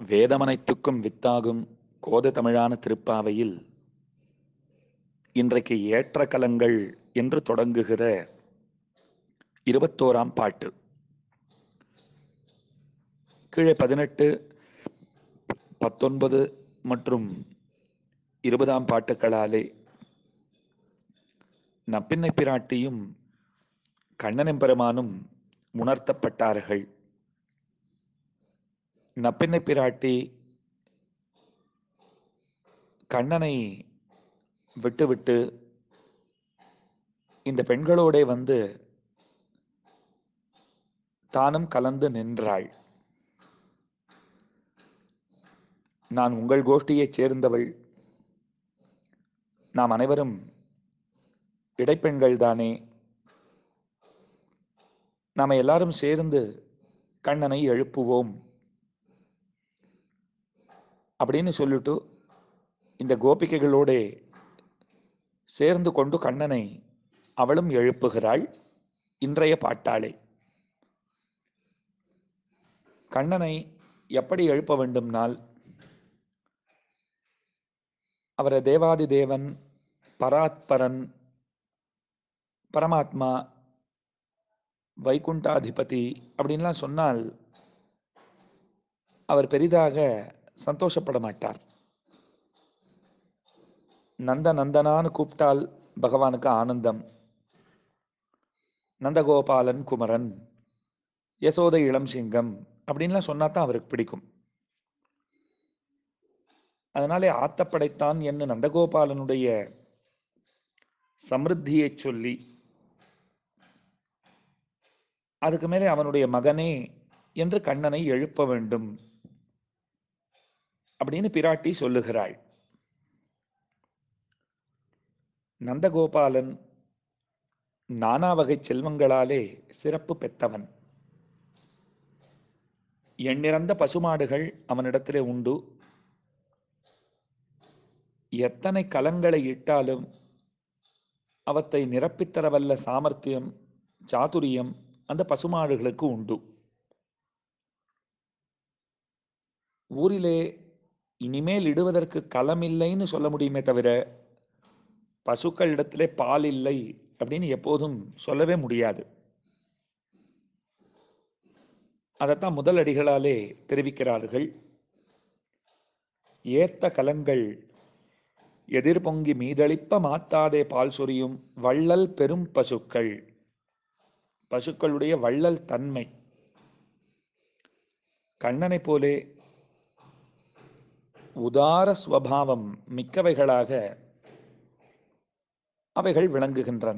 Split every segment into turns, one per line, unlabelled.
வேதமனைத்துக்கும் வித்தாகும் கோத தமிழான திருப்பாவையில் இன்றைக்கு ஏற்ற கலங்கள் என்று தொடங்குகிற இருபத்தோராம் பாட்டு கீழே பதினெட்டு பத்தொன்பது மற்றும் இருபதாம் பாட்டுக்களாலே நப்பின்னை பிராட்டியும் கண்ணனெம்பெருமானும் உணர்த்தப்பட்டார்கள் நப்பின்னை பிராட்டி கண்ணனை விட்டுவிட்டு இந்த பெண்களோடே வந்து தானும் கலந்து நின்றாள் நான் உங்கள் கோஷ்டியைச் சேர்ந்தவள் நாம் அனைவரும் இடைப்பெண்கள் தானே நாம எல்லாரும் சேர்ந்து கண்ணனை எழுப்புவோம் அப்படின்னு சொல்லிட்டு இந்த கோபிகைகளோட சேர்ந்து கொண்டு கண்ணனை அவளும் எழுப்புகிறாள் இன்றைய பாட்டாளே கண்ணனை எப்படி எழுப்ப வேண்டும்னால் அவரை தேவாதி தேவன் பராத்பரன் பரமாத்மா வைகுண்டாதிபதி அப்படின்லாம் சொன்னால் அவர் பெரிதாக சந்தோஷப்பட மாட்டார் நந்த நந்தனான்னு கூப்பிட்டால் பகவானுக்கு ஆனந்தம் நந்தகோபாலன் குமரன் யசோத இளம் சிங்கம் அப்படின்லாம் சொன்னா தான் அவருக்கு பிடிக்கும் அதனாலே ஆத்தப்படைத்தான் என்ன நந்தகோபாலனுடைய சமிருத்தியை சொல்லி அதுக்கு மேலே அவனுடைய மகனே என்று கண்ணனை எழுப்ப வேண்டும் அப்படின்னு பிராட்டி சொல்லுகிறாள் நந்தகோபாலன் நானா வகை செல்வங்களாலே சிறப்பு பெற்றவன் எண்ணிறந்த பசுமாடுகள் அவனிடத்திலே உண்டு எத்தனை கலங்களை இட்டாலும் அவற்றை நிரப்பித்தரவல்ல சாமர்த்தியம் சாதுரியம் அந்த பசுமாடுகளுக்கு உண்டு ஊரிலே இனிமேல் இடுவதற்கு களம் இல்லைன்னு சொல்ல முடியுமே தவிர பசுக்கள் இடத்திலே பால் இல்லை அப்படின்னு எப்போதும் சொல்லவே முடியாது அதைத்தான் முதல் அடிகளாலே தெரிவிக்கிறார்கள் ஏத்த கலங்கள் எதிர்பொங்கி மீதளிப்ப மாத்தாதே பால் சொரியும் வள்ளல் பெரும் பசுக்கள் பசுக்களுடைய வள்ளல் தன்மை கண்ணனை போலே உதார ஸ்வபாவம் மிக்கவைகளாக அவைகள் விளங்குகின்றன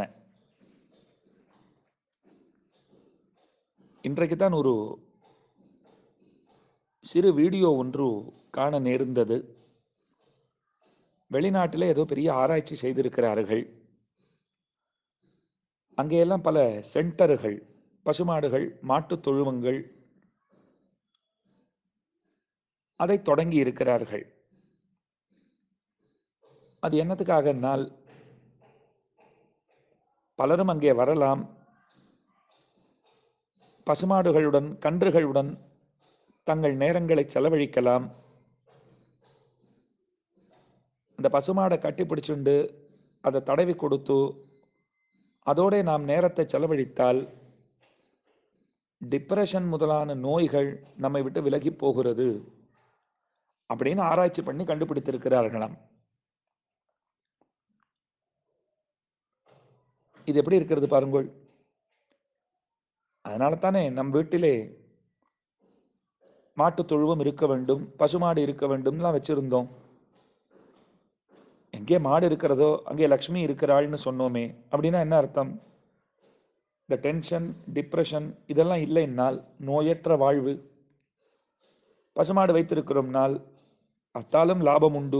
இன்றைக்கு தான் ஒரு சிறு வீடியோ ஒன்று காண நேர்ந்தது வெளிநாட்டில் ஏதோ பெரிய ஆராய்ச்சி செய்திருக்கிறார்கள் அங்கேயெல்லாம் பல சென்டர்கள் பசுமாடுகள் மாட்டுத் தொழுவங்கள் அதை தொடங்கி இருக்கிறார்கள் அது என்னத்துக்காகனால் பலரும் அங்கே வரலாம் பசுமாடுகளுடன் கன்றுகளுடன் தங்கள் நேரங்களை செலவழிக்கலாம் அந்த பசுமாடை கட்டி பிடிச்சுண்டு அதை தடவி கொடுத்து அதோட நாம் நேரத்தை செலவழித்தால் டிப்ரெஷன் முதலான நோய்கள் நம்மை விட்டு விலகி போகிறது அப்படின்னு ஆராய்ச்சி பண்ணி கண்டுபிடித்திருக்கிறார்களாம் இது எப்படி இருக்கிறது பாருங்கள் அதனால தானே நம் வீட்டிலே மாட்டு தொழுவம் இருக்க வேண்டும் பசுமாடு இருக்க வேண்டும்லாம் வச்சிருந்தோம் எங்கே மாடு இருக்கிறதோ அங்கே லக்ஷ்மி இருக்கிறாள்னு சொன்னோமே அப்படின்னா என்ன அர்த்தம் இந்த டென்ஷன் டிப்ரெஷன் இதெல்லாம் இல்லைன்னால் நோயற்ற வாழ்வு பசுமாடு வைத்திருக்கிறோம்னால் அத்தாலும் லாபம் உண்டு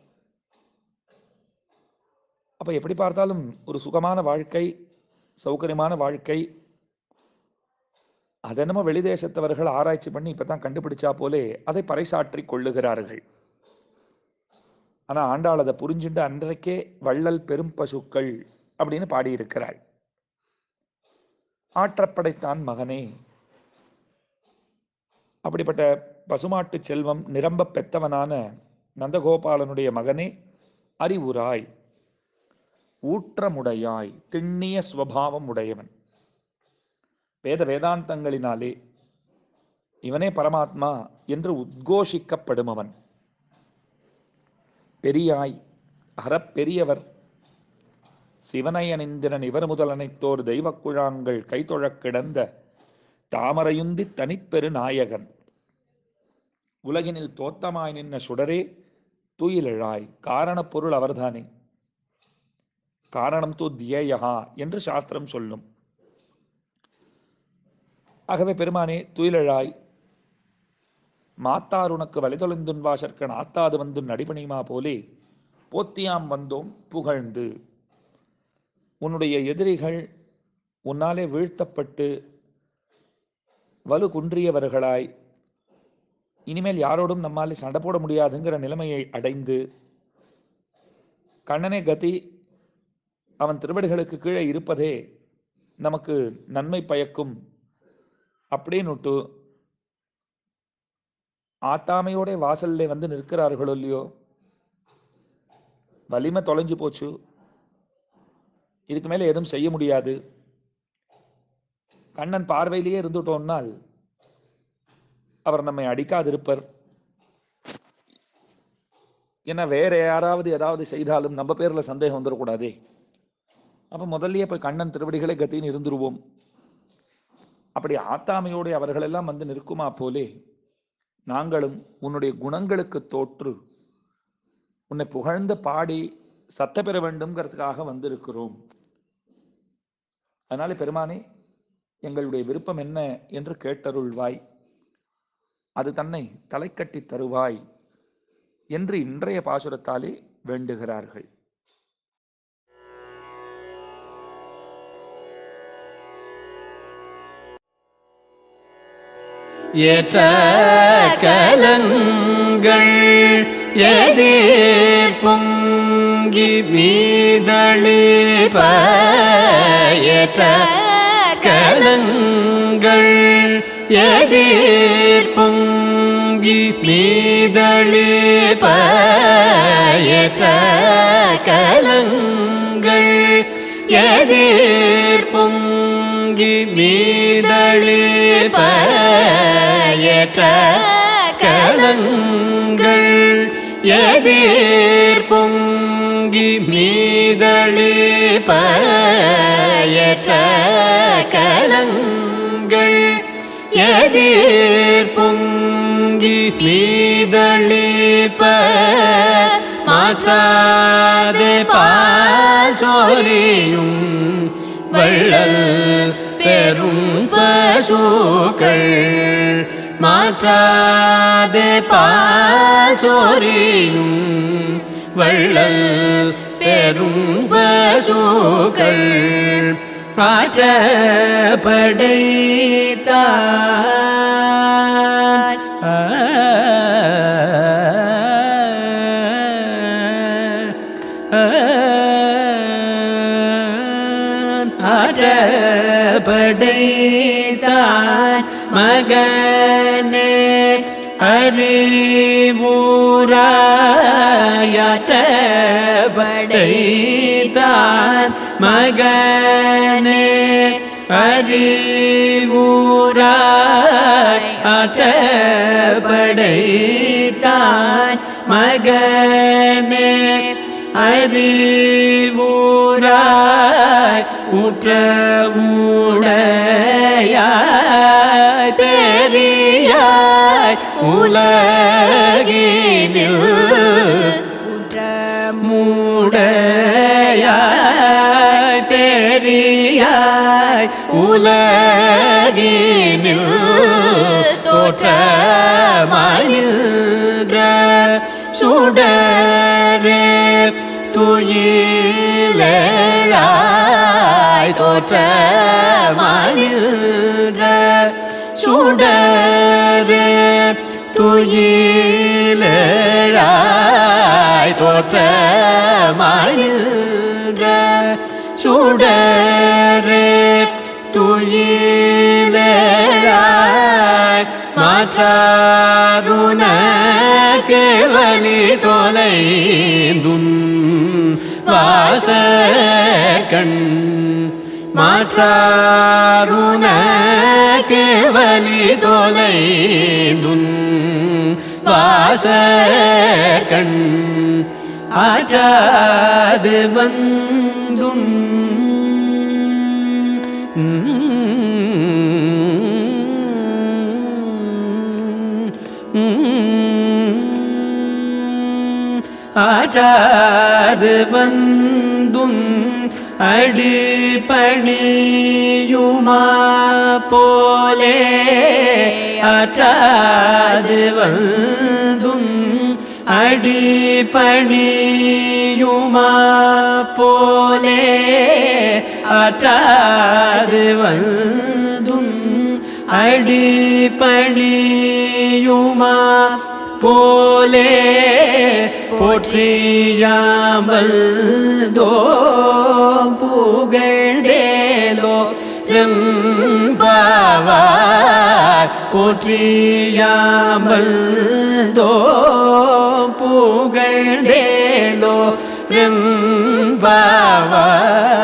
அப்ப எப்படி பார்த்தாலும் ஒரு சுகமான வாழ்க்கை சௌகரியமான வாழ்க்கை அதென்னமோ வெளிதேசத்தவர்கள் ஆராய்ச்சி பண்ணி இப்பதான் கண்டுபிடிச்சா போலே அதை பறைசாற்றி கொள்ளுகிறார்கள் ஆனா ஆண்டாள் அதை புரிஞ்சுண்டு அன்றைக்கே வள்ளல் பெரும் பசுக்கள் அப்படின்னு பாடியிருக்கிறாள் ஆற்றப்படைத்தான் மகனே அப்படிப்பட்ட பசுமாட்டுச் செல்வம் நிரம்பப் பெத்தவனான நந்தகோபாலனுடைய மகனே அறிவுராய் ஊற்றமுடையாய் திண்ணிய ஸ்வபாவம் உடையவன் வேத வேதாந்தங்களினாலே இவனே பரமாத்மா என்று உத்கோஷிக்கப்படுமவன் பெரியாய் அறப்பெரியவர் சிவனையனிந்திரன் இவர் முதலனைத்தோர் தெய்வக் குழாங்கள் கைதொழக் கிடந்த தாமரையுந்தி தனிப்பெரு நாயகன் உலகினில் தோத்தமாய் நின்ன சுடரே துயிலெழாய் காரணப் பொருள் அவர்தானே காரணம் தூ தியேயா என்று சாஸ்திரம் சொல்லும் ஆகவே பெருமானே துயிலெழாய் மாத்தார் உனக்கு வலிதொழிந்துன் வாசற்கன் ஆத்தாது வந்து நடிபணிமா போலே போத்தியாம் வந்தோம் புகழ்ந்து உன்னுடைய எதிரிகள் உன்னாலே வீழ்த்தப்பட்டு வலு குன்றியவர்களாய் இனிமேல் யாரோடும் நம்மாலே சண்டை போட முடியாதுங்கிற நிலைமையை அடைந்து கண்ணனே கதி அவன் திருவடிகளுக்கு கீழே இருப்பதே நமக்கு நன்மை பயக்கும் அப்படின்னுட்டு ஆத்தாமையோட வாசல்ல வந்து நிற்கிறார்களோ இல்லையோ வலிமை தொலைஞ்சு போச்சு இதுக்கு மேலே எதுவும் செய்ய முடியாது கண்ணன் பார்வையிலேயே இருந்துட்டோம்னால் அவர் நம்மை அடிக்காதிருப்பர் ஏன்னா வேற யாராவது ஏதாவது செய்தாலும் நம்ம பேர்ல சந்தேகம் வந்துடக்கூடாதே அப்ப முதல்லயே போய் கண்ணன் திருவடிகளே கத்தின்னு இருந்துருவோம் அப்படி ஆத்தாமையோடு அவர்களெல்லாம் வந்து நிற்குமா போலே நாங்களும் உன்னுடைய குணங்களுக்கு தோற்று உன்னை புகழ்ந்து பாடி சத்த பெற வேண்டும்ங்கிறதுக்காக வந்திருக்கிறோம் அதனால பெருமானே எங்களுடைய விருப்பம் என்ன என்று கேட்டருள்வாய் அது தன்னை தலைக்கட்டி தருவாய் என்று இன்றைய பாசுரத்தாலே வேண்டுகிறார்கள்
ஏற்ற கலங்கள் எதிர் பொங்கி மீதளிப்ப ஏற்ற கலங்கள் எதிர் பொங்கி மீதளிப்ப ஏற்ற கலங்கள் எதிர் பொங்கி மீதளிப்ப ஏற்ற கலங்கள் எதிர் பொங்கி மீதளிப்ப ஏற்ற கலங்கள் எதிர் பொங்கி மீதளிப்ப மாற்றாது பாசோரியும் வள்ளல் பெரும் பசுக்கள் மாற்றாது பாசோரியும் வள்ளல் பெரும் பசுக்கள் ஆற்ற படைத்தான் படைத்தான் மகனே அறிவூராயாற்ற படைத்தான் மகனே அறிவூராய் ஆற்ற படைத்தான் மகனே அறிவூராய் உற்ற உடையாய் பெரியாய் உலகினில் உற்ற மூடையாய் பெரியாய் உலகினில் தோற்றமாயின்ற சுடரே துயிலேழாய் தோற்றமாயின்ற சுடரே துயிலேழாய் தோற்றமாயின்ற சுடரே துயிலேழாய் மா மாற்றாருனக்கு வலி தொலைந்துன் வாசகண் மாற்றாருனக்கு வலி தொலைந்துன் வாசகண் ஆற்றாது வந்துன் ஆற்றாது வந்தும் அடிபணியுமா போலே ஆற்றாது வந்தும் அடிபணியுமா போலே ஆற்றாது வந்தும் அடிபணியுமா போலே போற்றியாமல் தோ புகழ்ந்தேலோ ரெம்பாவார் போற்றியாமல் தோ புகழ்ந்தேலோ ரெம்பாவார்